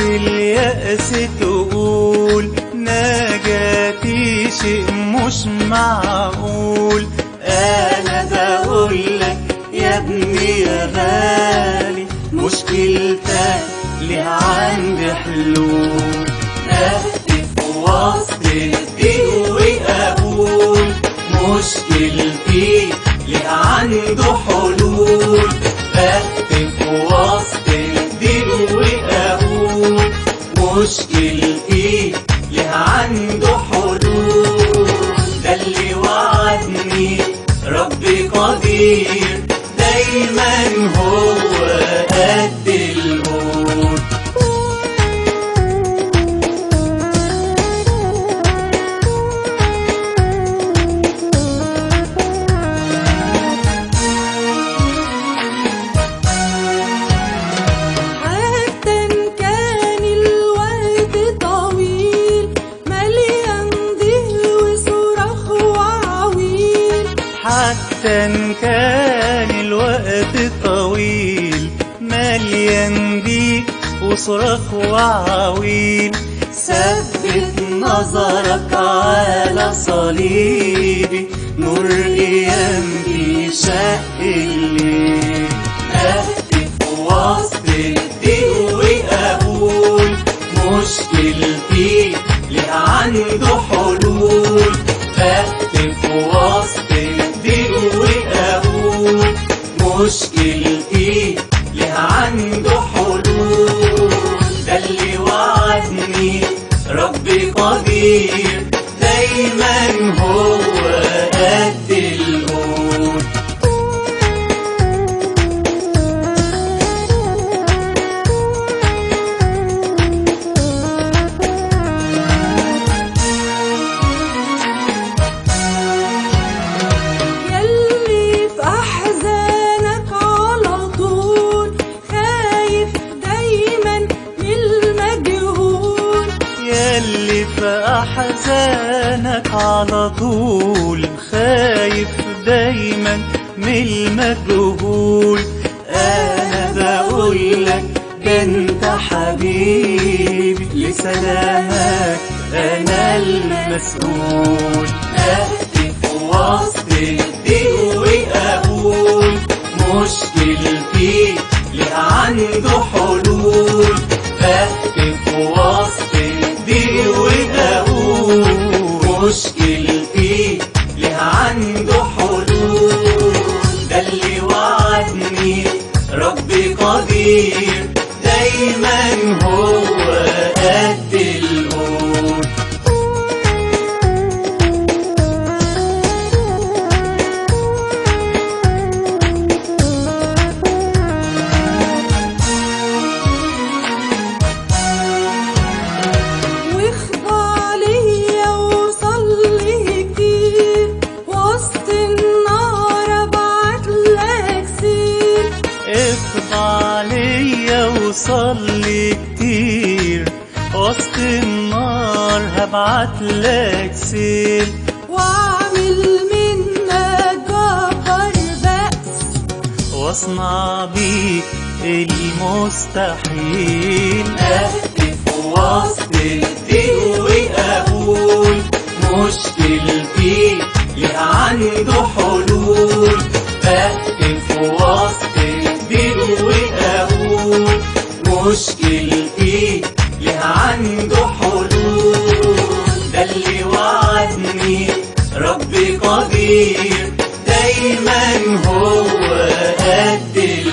اليأس تقول نجاتي شيء مش معقول انا بقولك يا ابني يا غالي مشكلتك ليها عندي حلول اهتف وسط الضيق واقول مشكلتي ليها عنده حلول اهتف وسط الضيق واقول مشكلتي ليها عنده حلول ده اللي وعدني ربي قدير دايما هو قد القول حتى إن كان الوقت طويل مليان ضيق وصراخ وعويل حتى ان كان الوقت طويل مليان ضيق وصراخ وعويل ثبت نظرك على صليبي نور ايام بيشق الليل اهتف وسط الضيق واقول مشكلتي ليه عنده حلول اهتف وسط الضيق واقول مشكلتي ليه عنده حلول ده اللي وعدني ربي قدير دايما هو قد القول يلي في أحزانك على طول خايف دايما من المجهول ياللي في أحزانك على طول خايف دايما من المجهول أنا بقولك ده أنت حبيبي لسلامك أنا المسؤول أهتف وسط الضيق وأقول مشكلتي ليه عنده حلول بهتف وسط الضيق وأقول مشكلتي ليه عنده حلول ده اللي وعدني ربي قدير دايما هو قد القول واخضع ليا وصلي كتير وسط النار ابعتلك سير اخضع ليا وصلي كتير وسط النار هبعت لك سيل واعمل منك جبر بأس واصنع بيك المستحيل اهتف وسط الضيق واقول مشكلتي ليه عنده حلول اهتف وسط الضيق واقول مشكلتي ليه عنده حلول ده اللي وعدني ربي قدير دايما هو قد